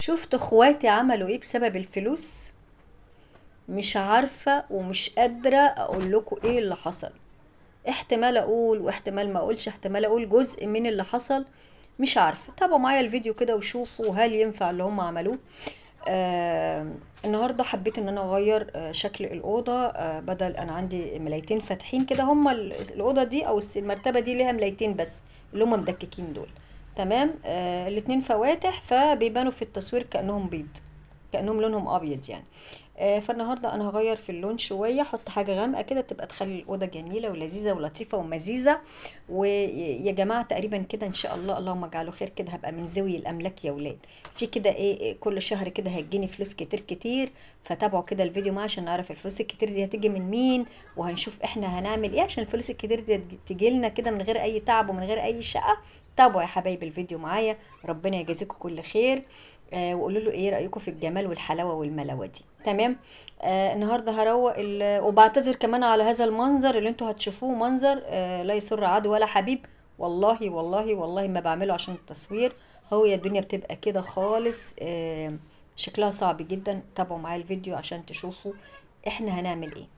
شفت اخواتي عملوا ايه بسبب الفلوس مش عارفة ومش قادرة اقول لكم ايه اللي حصل احتمال اقول واحتمال ما اقولش احتمال اقول جزء من اللي حصل مش عارفة تابعوا معايا الفيديو كده وشوفوا هل ينفع اللي هم عملوه آه النهارده حبيت ان انا اغير آه شكل الاوضه آه بدل انا عندي ملايتين فاتحين كده هما ال- الاوضه دي او الس- المرتبه دي ليها ملايتين بس اللي هما مدككين دول تمام آه الاتنين فواتح فبيبانوا في التصوير كانهم بيض كانهم لونهم ابيض يعني آه فالنهارده انا هغير في اللون شويه احط حاجه غامقه كده تبقى تخلي الاوضه جميله ولذيذه ولطيفه ومزيزه ويا جماعه تقريبا كده ان شاء الله اللهم اجعله خير كده هبقى من ذوي الاملاك يا ولاد في كده ايه إيه كل شهر كده هيجيني فلوس كتير كتير فتابعوا كده الفيديو معايا عشان نعرف الفلوس الكتير دي هتيجي من مين وهنشوف احنا هنعمل ايه عشان الفلوس الكتير دي تجي لنا كده من غير اي تعب ومن غير اي شقه تابعوا يا حبايبي الفيديو معايا ربنا يجازيكم كل خير آه وقولوا له ايه رايكم في الجمال والحلاوه والملاوه دي تمام آه النهارده هروق ال- وبعتذر كمان على هذا المنظر اللي انتوا هتشوفوه منظر آه لا يسر عدو ولا حبيب والله والله والله ما بعمله عشان التصوير هو يا الدنيا بتبقى كده خالص آه شكلها صعب جدا تابعوا معايا الفيديو عشان تشوفوا احنا هنعمل ايه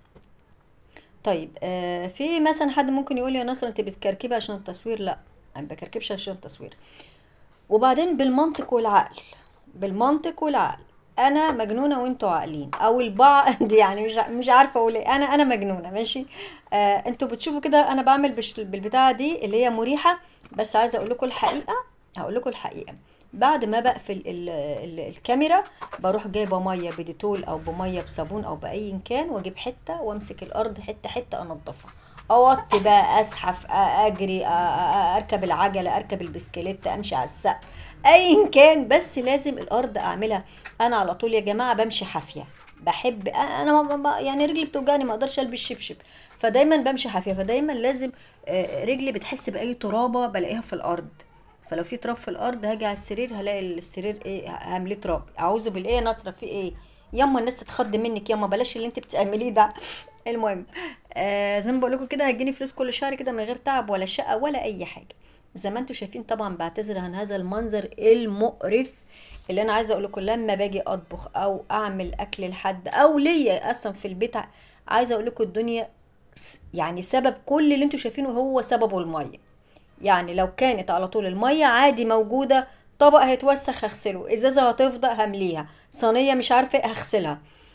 طيب آه في مثلا حد ممكن يقول لي يا نصر انت بتكركبي عشان التصوير لا انا ما بكركبش عشان التصوير وبعدين بالمنطق والعقل بالمنطق والعقل انا مجنونه وانتوا عاقلين او البعض يعني مش مش عارفه اقول ايه انا انا مجنونه ماشي آه انتوا بتشوفوا كده انا بعمل بش- بالبتاعه دي اللي هي مريحه بس عايزه اقول لكم الحقيقه هقول لكم الحقيقه بعد ما بقفل ال ال الكاميرا بروح جايبه ميه بديتول او بميه بصابون او باي كان واجيب حته وامسك الارض حته حته انضفها اوطي بقى اسحف أ- اجري أ- أ- اركب العجله اركب البسكليت امشي على السقف ايا كان بس لازم الارض اعملها انا على طول يا جماعه بمشي حافيه بحب أ- انا ما- ما- يعني رجلي بتوجعني ما اقدرش البس شبشب فدايما بمشي حافيه فدايما لازم آه، رجلي بتحس باي ترابه بلاقيها في الارض فلو في تراب في الارض هاجي على السرير هلاقي السرير ايه هعمليه تراب اعوذ بالله يا نصره في ايه ياما الناس تتخض منك ياما بلاش اللي انت بتعمليه ده المهم آه زي ما بقول لكم كده هتجيني فلوس كل شهر كده من غير تعب ولا شقه ولا اي حاجه زي ما انتم شايفين طبعا بعتذر عن هذا المنظر المقرف اللي انا عايزه اقول لكم لما باجي اطبخ او اعمل اكل لحد او ليا اصلا في البيت ع- عايزه اقول لكم الدنيا س- يعني سبب كل اللي انتم شايفينه هو سببه الميه يعني لو كانت على طول المية عادي موجودة طبق هيتوسخ هغسله ازازة هتفضى همليها صينية مش عارفة ايه هغسلها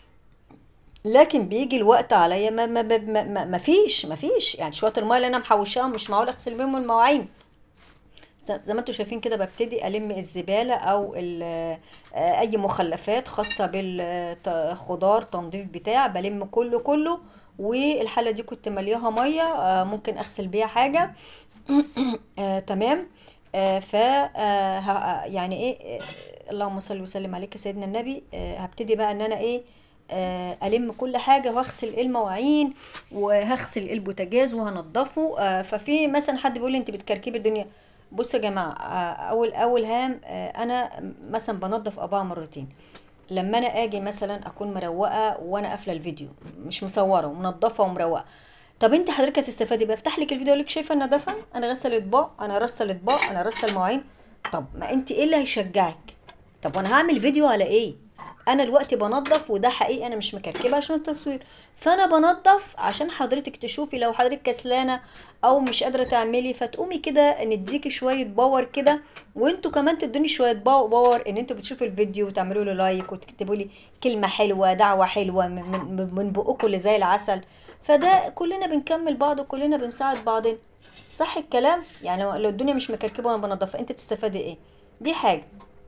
لكن بيجي الوقت عليا ما, ما, ما, ما, ما, ما فيش ما فيش يعني شوية المية اللي انا محوشاهم مش معقول اغسل بيهم المواعين ز- زي ما انتم شايفين كده ببتدي الم الزباله او ال- آه، اي مخلفات خاصه بالخضار تنظيف بتاع بلم كله كله والحله دي كنت ملياها ميه آه، ممكن اغسل بيها حاجه آه، تمام آه، ف آه، ه- يعني ايه آه، اللهم صل وسلم عليك يا سيدنا النبي آه، هبتدي بقى ان انا ايه آه، الم كل حاجه واغسل المواعين وهغسل البوتاجاز وهنضفه آه، ففي مثلا حد بيقول لي انت بتكركبي الدنيا بصوا يا جماعه آه، اول اول هام آه، انا مثلا بنضف اباعه مرتين لما انا اجي مثلا اكون مروقه وانا قافله الفيديو مش مصوره ومنضفه ومروقه طب انت حضرتك هتستفادي بقى افتح لك الفيديو اقول لك شايفه النظافه انا غسل اطباق انا رصه اطباق انا رصه المواعين طب ما انت ايه اللي هيشجعك طب وانا هعمل فيديو على ايه انا الوقت بنضف وده حقيقي انا مش مكركبه عشان التصوير فانا بنضف عشان حضرتك تشوفي لو حضرتك كسلانه او مش قادره تعملي فتقومي كده نديكي شويه باور كده وانتوا كمان تدوني شويه باو- باور ان انتوا بتشوفوا الفيديو وتعملوا له لايك وتكتبوا لي كلمه حلوه دعوه حلوه من من, من بقكم اللي زي العسل فده كلنا بنكمل بعض وكلنا بنساعد بعضنا صح الكلام يعني لو الدنيا مش مكركبه وانا بنضفها انت تستفادي ايه دي حاجه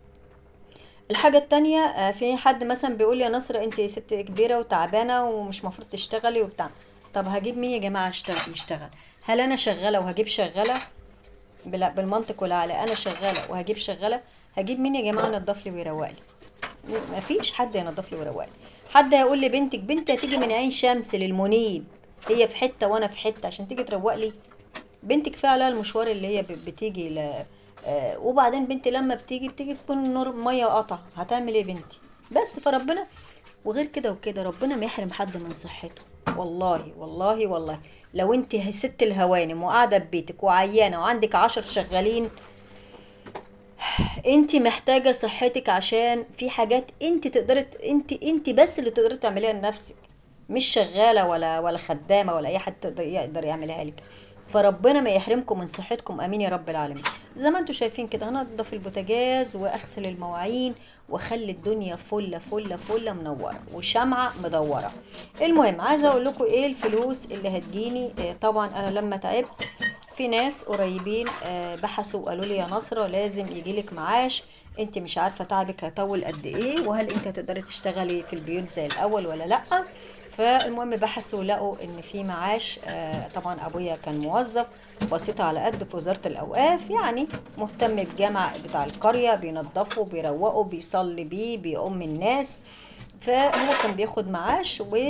الحاجة التانية آه، في حد مثلا بيقول لي يا نصر انت ست كبيرة وتعبانة ومش مفروض تشتغلي وبتاع طب هجيب مين يا جماعة اشتغل يشتغل هل انا شغالة وهجيب شغالة بلا بالمنطق والعقل انا شغالة وهجيب شغالة هجيب مين يا جماعة ينضف لي ويروق لي مفيش حد ينضف لي ويروق لي حد هيقول لي بنتك بنتي هتيجي من عين شمس للمنيب هي في حتة وانا في حتة عشان تيجي تروق لي بنتك فعلا المشوار اللي هي ب- بتيجي ل... آه وبعدين بنتي لما بتيجي بتيجي تكون نور ميه قطع هتعمل ايه بنتي بس فربنا وغير كده وكده ربنا ما يحرم حد من صحته والله والله والله لو انت ست الهوانم وقاعده ببيتك وعيانه وعندك عشر شغالين انت محتاجة صحتك عشان في حاجات انت تقدري انت انت بس اللي تقدري تعمليها لنفسك مش شغالة ولا ولا خدامة ولا اي حد تقدر- يقدر يعملها لك فربنا ما يحرمكم من صحتكم امين يا رب العالمين زي ما انتم شايفين كده هنضف البوتاجاز واغسل المواعين واخلي الدنيا فله فله فله منوره وشمعه مدوره المهم عايزه اقول لكم ايه الفلوس اللي هتجيني آه، طبعا انا لما تعبت في ناس قريبين آه، بحثوا وقالوا لي يا نصرة لازم يجيلك معاش انت مش عارفة تعبك هيطول قد ايه وهل انت هتقدري تشتغلي في البيوت زي الاول ولا لا فالمهم بحثوا لقوا ان في معاش آه، طبعا ابويا كان موظف بسيط على قد في وزارة الاوقاف يعني مهتم بالجامع بتاع القرية بينظفوا بيروقوا بيصلي بيه بيقوم الناس فهو كان بياخد معاش و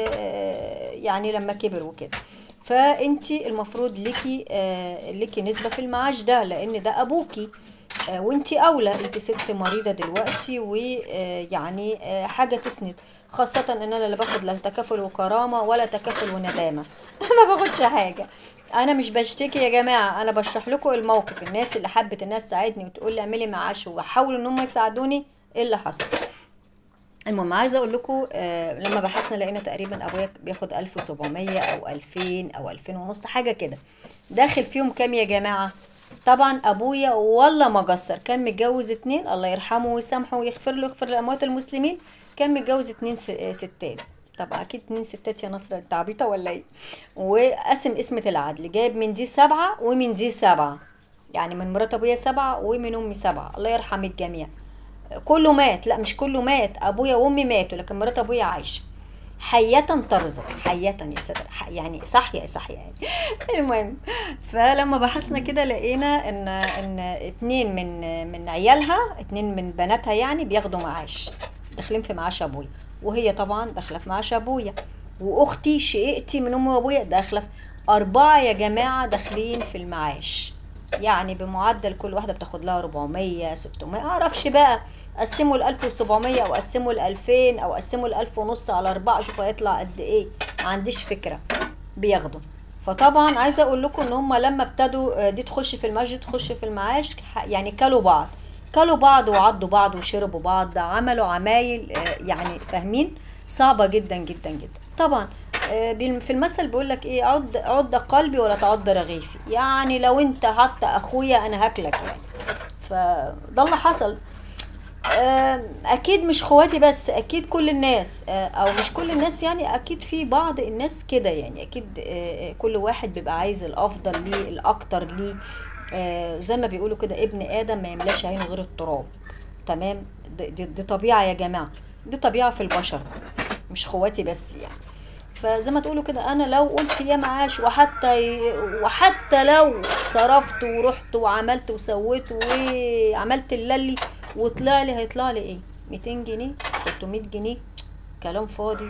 آه، يعني لما كبر وكده فانت المفروض ليكي آه، ليكي نسبة في المعاش ده لان ده ابوكي آه، وانتي اولى انت ست مريضة دلوقتي ويعني حاجة تسند خاصة ان انا لا باخد لا تكافل وكرامة ولا تكافل وندامة ما باخدش حاجة انا مش بشتكي يا جماعة انا بشرح لكم الموقف الناس اللي حبت الناس تساعدني وتقول لي اعملي معاش وحاولوا ان هم يساعدوني ايه اللي حصل المهم عايزه اقول لكم آه لما بحثنا لقينا تقريبا ابويا بياخد 1700 او 2000 او 2000 ونص حاجه كده داخل فيهم كام يا جماعه طبعا ابويا والله ما قصر كان متجوز اتنين الله يرحمه ويسامحه ويغفر له يغفر لاموات المسلمين كان متجوز اتنين س- آه، ستات طبعا اكيد اتنين ستات يا نصر انت عبيطه ولا ايه وقسم اسمة العدل جايب من دي سبعه ومن دي سبعه يعني من مرات ابويا سبعه ومن امي سبعه الله يرحم الجميع كله مات لا مش كله مات ابويا وامي ماتوا لكن مرات ابويا عايشه حياة ترزق حياة يا ساتر ح- يعني صحية صحية يعني المهم فلما بحثنا كده لقينا ان ان اتنين من من عيالها اتنين من بناتها يعني بياخدوا معاش داخلين في معاش ابويا وهي طبعا داخله في معاش ابويا واختي شقيقتي من امي وابويا داخله في اربعه يا جماعه داخلين في المعاش يعني بمعدل كل واحده بتاخد لها 400 600 اعرفش بقى قسموا ال 1700 او قسموا ال 2000 او قسموا ال 1000 ونص على اربعه شوفوا هيطلع قد ايه ما عنديش فكره بياخدوا فطبعا عايزه اقول لكم ان هم لما ابتدوا آه، دي تخش في المعاش دي تخش في المعاش ح- يعني كلوا بعض كلوا بعض وعضوا بعض وشربوا بعض عملوا عمايل آه، يعني فاهمين صعبه جدا جدا جدا طبعا آه، بال- في المثل بيقول لك ايه عض عض قلبي ولا تعض رغيفي يعني لو انت حتى اخويا انا هاكلك يعني فده اللي حصل آم، اكيد مش خواتي بس اكيد كل الناس آه، او مش كل الناس يعني اكيد في بعض الناس كده يعني اكيد آه، آه، كل واحد بيبقى عايز الافضل ليه الاكتر ليه آه، زي ما بيقولوا كده ابن ادم ما يملاش عينه غير التراب تمام دي, دي, دي طبيعه يا جماعه دي طبيعه في البشر مش خواتي بس يعني فزي ما تقولوا كده انا لو قلت يا معاش وحتى وحتى لو صرفت ورحت وعملت وسويت وعملت اللي وطلع لي هيطلع لي ايه 200 جنيه 300 جنيه كلام فاضي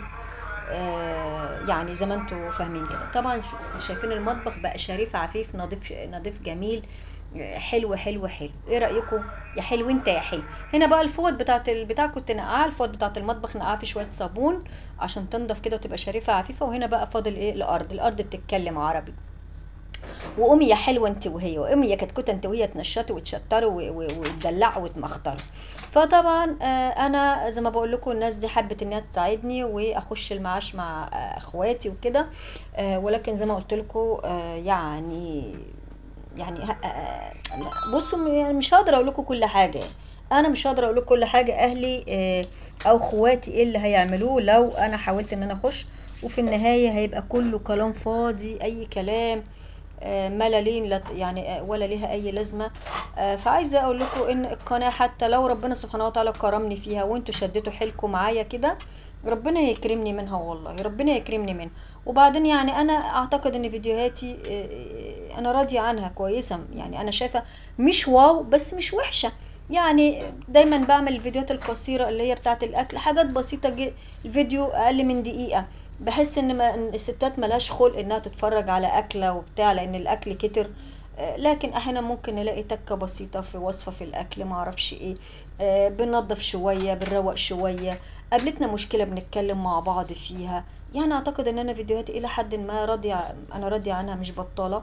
آه يعني زي ما انتوا فاهمين كده طبعا ش- شايفين المطبخ بقى شريف عفيف نظيف نظيف جميل آه، حلو حلو حلو ايه رايكم يا حلو انت يا حلو هنا بقى الفوط بتاعت البتاع كنت نقعها الفوط بتاعت المطبخ نقعها في شويه صابون عشان تنضف كده وتبقى شريفه عفيفه وهنا بقى فاضل ايه الارض الارض بتتكلم عربي وقومي يا حلوه انت وهي وقومي يا كتكوته انت وهي تنشطوا وتشطروا و- و- وتدلعوا وتمخطروا فطبعا آه، انا زي ما بقول لكم الناس دي حبت انها تساعدني واخش المعاش مع آه، اخواتي وكده آه، ولكن زي ما قلت لكم يعني يعني ه- آه، بصوا م- يعني مش هقدر اقول لكم كل حاجه يعني انا مش هقدر اقول لكم كل حاجه اهلي آه، او اخواتي ايه اللي هيعملوه لو انا حاولت ان انا اخش وفي النهايه هيبقى كله كلام فاضي اي كلام آه، ملالين لا ت- يعني آه، ولا ليها اي لازمه آه، فعايزه اقول لكم ان القناه حتى لو ربنا سبحانه وتعالى كرمني فيها وانتوا شدتوا حيلكم معايا كده ربنا يكرمني منها والله ربنا يكرمني منها وبعدين يعني انا اعتقد ان فيديوهاتي آه، آه، انا راضيه عنها كويسه يعني انا شايفه مش واو بس مش وحشه يعني دايما بعمل الفيديوهات القصيره اللي هي بتاعه الاكل حاجات بسيطه جدا الفيديو اقل من دقيقه بحس ان ما إن الستات ملهاش خلق انها تتفرج على اكله وبتاع لان الاكل كتر آه، لكن احيانا ممكن نلاقي تكه بسيطه في وصفه في الاكل ما اعرفش ايه آه، بننضف شويه بنروق شويه قابلتنا مشكله بنتكلم مع بعض فيها يعني اعتقد ان انا فيديوهاتي الى حد ما راضيه انا راضيه عنها مش بطاله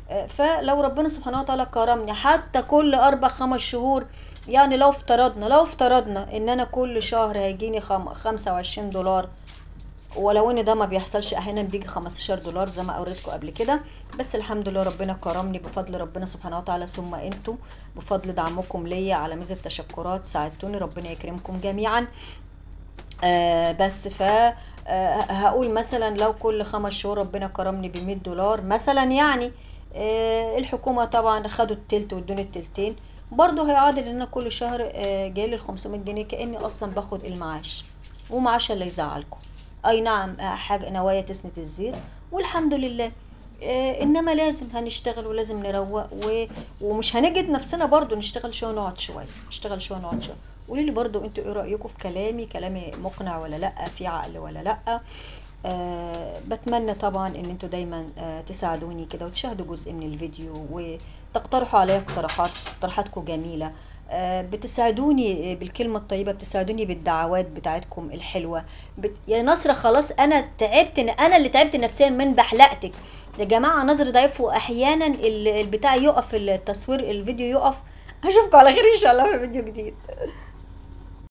آه، فلو ربنا سبحانه وتعالى كرمني حتى كل اربع خمس شهور يعني لو افترضنا لو افترضنا ان انا كل شهر هيجيني خم... خمسة وعشرين دولار ولو ان ده ما بيحصلش احيانا بيجي 15 دولار زي ما اوريتكم قبل كده بس الحمد لله ربنا كرمني بفضل ربنا سبحانه وتعالى ثم انتم بفضل دعمكم ليا على ميزه تشكرات ساعدتوني ربنا يكرمكم جميعا آه بس ف آه هقول مثلا لو كل خمس شهور ربنا كرمني ب 100 دولار مثلا يعني آه الحكومه طبعا خدوا التلت وادوني التلتين برضه هيعادل ان انا كل شهر آه جايلي ال 500 جنيه كاني اصلا باخد المعاش ومعاش اللي يزعلكم اي نعم آه، حاجه نوايا تسند الزير والحمد لله آه انما لازم هنشتغل ولازم نروق و... ومش هنجد نفسنا برضو نشتغل شويه ونقعد شويه نشتغل شويه ونقعد شويه قولي لي برضو انتوا ايه رايكم في كلامي كلامي مقنع ولا لا في عقل ولا لا آه بتمنى طبعا ان انتوا دايما آه تساعدوني كده وتشاهدوا جزء من الفيديو وتقترحوا عليا اقتراحات اقتراحاتكم جميله آه بتساعدوني بالكلمة الطيبة بتساعدوني بالدعوات بتاعتكم الحلوة بت... يا نصرة خلاص أنا تعبت أنا اللي تعبت نفسيا من بحلقتك يا جماعة نظر ضعيف وأحيانا ال- البتاع يقف التصوير الفيديو يقف أشوفكم على خير إن شاء الله في فيديو جديد